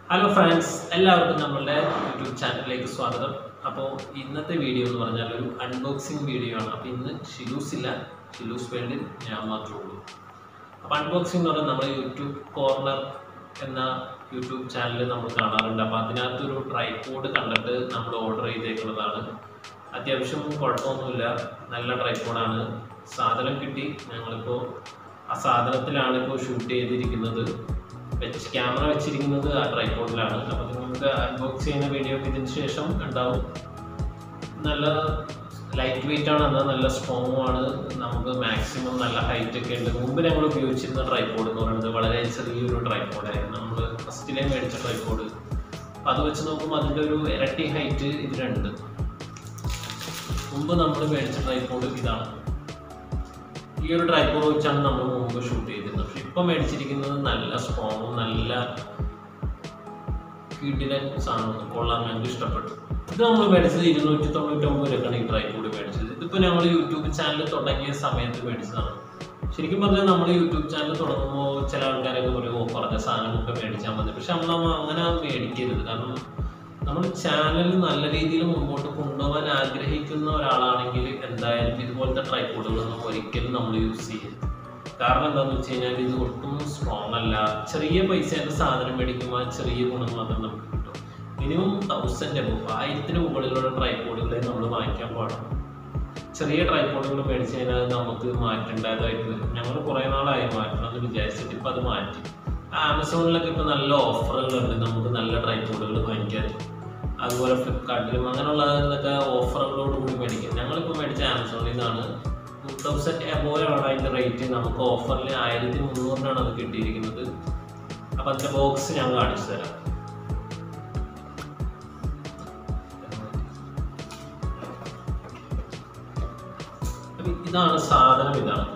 Hello friends എല്ലാവർക്കും നമ്മളുടെ YouTube ചാനലിലേക്ക് സ്വാഗതം അപ്പോൾ ഇന്നത്തെ വീഡിയോ എന്ന് പറഞ്ഞാൽ ഒരു അൺബോക്സിങ് വീഡിയോ ആണ് അപ്പോൾ ഇന്ന് ഷിലൂസ് ഇല്ല ഷിലൂസ് വേൾഡിൽ ഞാൻ മാത്രമേ ഉള്ളൂ അപ്പോൾ അൺബോക്സിംഗ് എന്ന് പറഞ്ഞാൽ നമ്മൾ യൂട്യൂബ് കോർണർ എന്ന യൂട്യൂബ് ചാനൽ നമ്മൾ കാണാറുണ്ട് അപ്പോൾ അതിനകത്തൊരു ട്രൈപോഡ് കണ്ടിട്ട് നമ്മൾ ഓർഡർ ചെയ്തേക്കുന്നതാണ് അത്യാവശ്യം കുഴപ്പമൊന്നുമില്ല നല്ല ട്രൈപോഡാണ് സാധനം കിട്ടി ഞങ്ങളിപ്പോൾ ആ സാധനത്തിലാണ് ഇപ്പോൾ ഷൂട്ട് ചെയ്തിരിക്കുന്നത് വെച്ച് ക്യാമറ വെച്ചിരിക്കുന്നത് ആ ട്രൈപോഡിലാണ് അപ്പോൾ നിങ്ങൾക്ക് അൺബോക്സ് ചെയ്യുന്ന വീഡിയോ ഒക്കെ ഇതിന് ശേഷം ഉണ്ടാവും നല്ല ലൈറ്റ് വെയിറ്റ് ആണ് എന്നാൽ നല്ല സ്ട്രോങ് ആണ് നമുക്ക് മാക്സിമം നല്ല ഹൈറ്റ് ഒക്കെ ഉണ്ട് മുമ്പ് ഞങ്ങൾ ഉപയോഗിച്ചിരുന്ന ട്രൈപോഡ് എന്ന് പറയുന്നത് വളരെ ചെറിയൊരു ട്രൈപോഡായിരുന്നു നമ്മൾ ഫസ്റ്റിലെ മേടിച്ച ട്രൈപോഡ് അപ്പോൾ അത് വെച്ച് നോക്കുമ്പോൾ അതിൻ്റെ ഒരു ഇരട്ടി ഹൈറ്റ് ഇതിലുണ്ട് മുമ്പ് നമ്മൾ മേടിച്ച ട്രൈപോഡ് ഇതാണ് ഈ ഒരു ട്രൈപോഡ് വെച്ചാണ് നമ്മൾ മുമ്പ് ഷൂട്ട് ചെയ്തിരുന്നത് പക്ഷെ ഇപ്പം മേടിച്ചിരിക്കുന്നത് നല്ല സ്ട്രോങ്ങും നല്ല കിടിലൻ സാധനം കൊള്ളാൻ ഞങ്ങൾക്ക് ഇഷ്ടപ്പെട്ടു ഇത് നമ്മൾ മേടിച്ചത് ഇരുന്നൂറ്റി തൊണ്ണൂറ്റൊമ്പത് രൂപയാണ് ഈ ട്രൈപോഡ് മേടിച്ചത് ഇതിപ്പോൾ ഞങ്ങൾ യൂട്യൂബ് ചാനൽ തുടങ്ങിയ സമയത്ത് മേടിച്ചതാണ് ശരിക്കും പറഞ്ഞാൽ നമ്മൾ യൂട്യൂബ് ചാനൽ തുടങ്ങുമ്പോൾ ചില ആൾക്കാരൊക്കെ പറയും ഓ പറഞ്ഞ സാധനമൊക്കെ മേടിച്ചാൽ മതി പക്ഷെ നമ്മൾ അങ്ങനെ മേടിക്കരുത് കാരണം നമ്മൾ ചാനൽ നല്ല രീതിയിൽ മുമ്പോട്ട് കൊണ്ടുപോകാൻ ആഗ്രഹിക്കുന്ന ഒരാളാണെങ്കിൽ എന്തായാലും ഇതുപോലത്തെ ട്രൈപോഡുകളൊന്നും ഒരിക്കലും നമ്മൾ യൂസ് ചെയ്യരുത് കാരണം എന്താണെന്ന് വെച്ച് കഴിഞ്ഞാൽ ഇത് ഒട്ടും സ്ട്രോങ് അല്ല ചെറിയ പൈസയുടെ സാധനം മേടിക്കുമ്പോൾ ചെറിയ ഗുണം മാത്രം നമുക്ക് കിട്ടും മിനിമം തൗസൻഡ് അബോ ആയിരത്തിന് മുകളിലുള്ള ട്രൈപോഡുകളെ നമ്മൾ വാങ്ങിക്കാൻ പാടുള്ളൂ ചെറിയ ട്രൈപോഡുകൾ മേടിച്ച് കഴിഞ്ഞാൽ നമുക്ക് മാറ്റേണ്ടതായിട്ട് വരും ഞങ്ങൾ കുറേ നാളായി മാറ്റണം എന്ന് വിചാരിച്ചിട്ട് ഇപ്പം അത് മാറ്റി ആമസോണിലൊക്കെ ഇപ്പോൾ നല്ല ഓഫറുകളുണ്ട് നമുക്ക് നല്ല ട്രൈപോഡുകൾ വാങ്ങിക്കാൻ അതുപോലെ ഫ്ലിപ്കാർട്ടിലും അങ്ങനെയുള്ളതൊക്കെ ഓഫറുകളോട് കൂടി മേടിക്കും ഞങ്ങളിപ്പോൾ മേടിച്ച ആമസോണിൽ നിന്നാണ് ടു തൗസൻഡ് എബോയാണ് അതിൻ്റെ റേറ്റ് നമുക്ക് ഓഫറിൽ ആയിരത്തി മുന്നൂറിനാണ് അത് കിട്ടിയിരിക്കുന്നത് അപ്പം അതിൻ്റെ ബോക്സ് ഞാൻ കാണിച്ചു തരാം അപ്പൊ ഇതാണ് സാധനം ഇതാണ്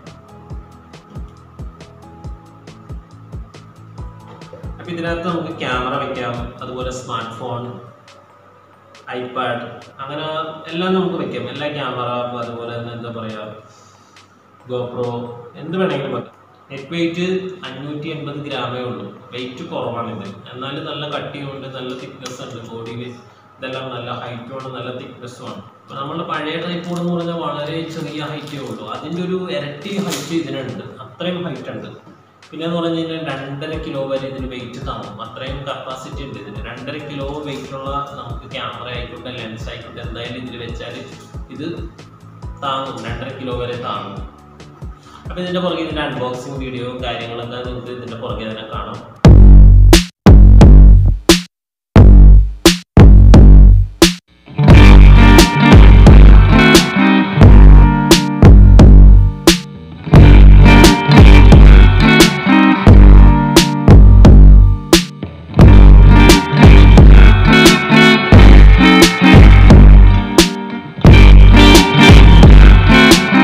അപ്പൊ ഇതിനകത്ത് നമുക്ക് ക്യാമറ വെക്കാം അതുപോലെ സ്മാർട്ട് ഫോൺ ഐപാഡ് അങ്ങനെ എല്ലാം നമുക്ക് വെക്കാം എല്ലാ ക്യാമറ അതുപോലെ തന്നെ എന്താ പറയുക ഗോപ്രോ എന്ത് വേണമെങ്കിലും വെക്കാം നെറ്റ് വെയിറ്റ് അഞ്ഞൂറ്റി എൺപത് ഗ്രാമേ ഉള്ളൂ വെയിറ്റ് കുറവാണിത് എന്നാലും നല്ല കട്ടിയുണ്ട് നല്ല തിക്നെസ് ഉണ്ട് ബോഡി ഇതെല്ലാം നല്ല ഹൈറ്റുമാണ് നല്ല തിക്നെസ്സുമാണ് അപ്പോൾ നമ്മുടെ പഴയ ട്രൈപ്പോഡ് എന്ന് പറഞ്ഞാൽ വളരെ ചെറിയ ഹൈറ്റേ ഉള്ളൂ അതിൻ്റെ ഒരു ഇരട്ടി ഹൈറ്റ് ഇതിനുണ്ട് അത്രയും ഹൈറ്റ് ഉണ്ട് പിന്നെ എന്ന് പറഞ്ഞു കഴിഞ്ഞാൽ രണ്ടര കിലോ വരെ ഇതിന് വെയിറ്റ് താങ്ങും അത്രയും കപ്പാസിറ്റി ഉണ്ട് ഇതിന് രണ്ടര കിലോ വെയിറ്റുള്ള നമുക്ക് ക്യാമറ ആയിക്കോട്ടെ ലെൻസ് ആയിക്കോട്ടെ എന്തായാലും ഇതിൽ വെച്ചാൽ ഇത് താങ്ങും രണ്ടര കിലോ വരെ താങ്ങും അപ്പോൾ ഇതിൻ്റെ പുറകെ ഇതിൻ്റെ അൺബോക്സിങ് വീഡിയോ കാര്യങ്ങളൊക്കെ നിങ്ങൾക്ക് ഇതിൻ്റെ പുറകെ തന്നെ കാണാം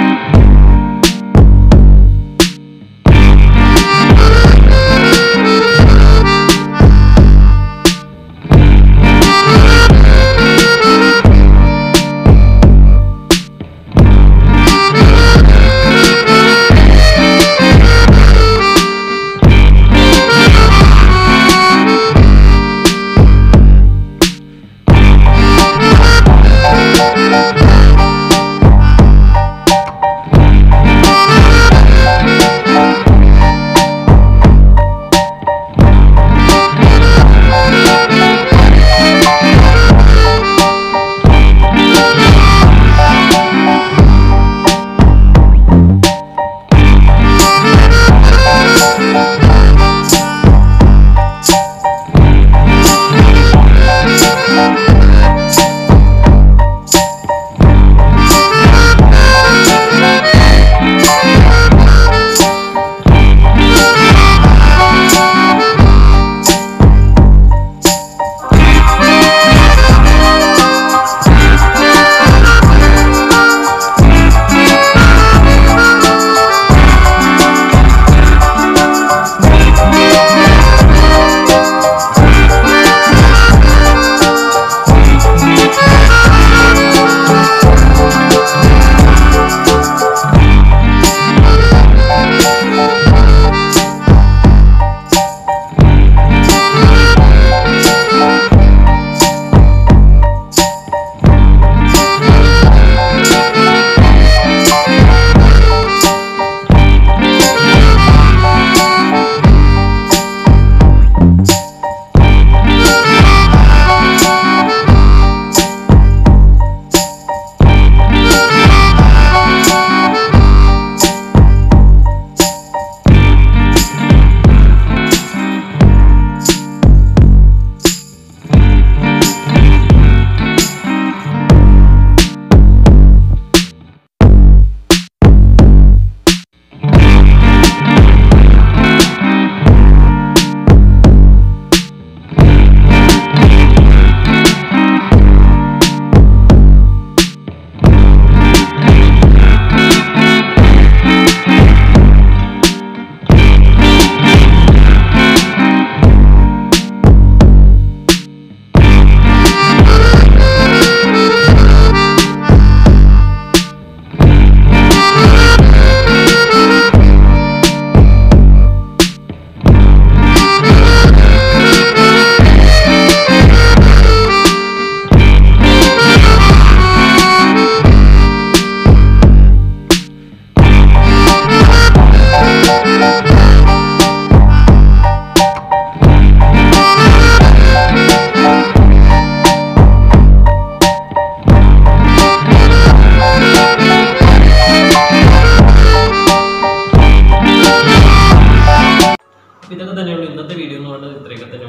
Thank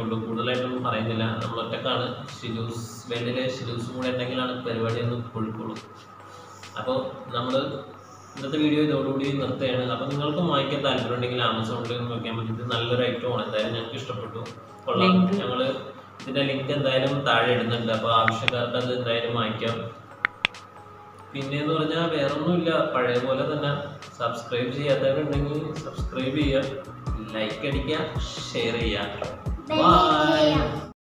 ഉള്ളൂ കൂടുതലായിട്ടൊന്നും പറയുന്നില്ല നമ്മൾ ഒറ്റക്കാണ് ഷിലൂസ് വേൾഡിലെ ഷിലൂസ് കൂടെ ഉണ്ടെങ്കിലാണ് പരിപാടി ഒന്ന് പൊഴിക്കുള്ളൂ അപ്പോൾ നമ്മൾ ഇന്നത്തെ വീഡിയോ ഇതോടുകൂടി നിർത്തുകയാണ് അപ്പോൾ നിങ്ങൾക്കും വാങ്ങിക്കാൻ താല്പര്യം ഉണ്ടെങ്കിൽ ആമസോണിൽ നിന്ന് വെക്കാൻ പറ്റും ഇത് നല്ലൊരു ഐറ്റമാണ് എന്തായാലും ഞങ്ങൾക്ക് ഇഷ്ടപ്പെട്ടു കൊള്ളാം Link. ഞങ്ങൾ ഇതിൻ്റെ ലിങ്ക് എന്തായാലും താഴെ ഇടുന്നുണ്ട് അപ്പോൾ ആവശ്യക്കാർക്ക് അത് എന്തായാലും വാങ്ങിക്കാം പിന്നെ എന്ന് പറഞ്ഞാൽ വേറൊന്നുമില്ല പഴയ പോലെ തന്നെ സബ്സ്ക്രൈബ് ചെയ്യാത്തവരുണ്ടെങ്കിൽ സബ്സ്ക്രൈബ് ചെയ്യുക ലൈക്ക് അടിക്കുക ഷെയർ ചെയ്യുക Bye. ബൈ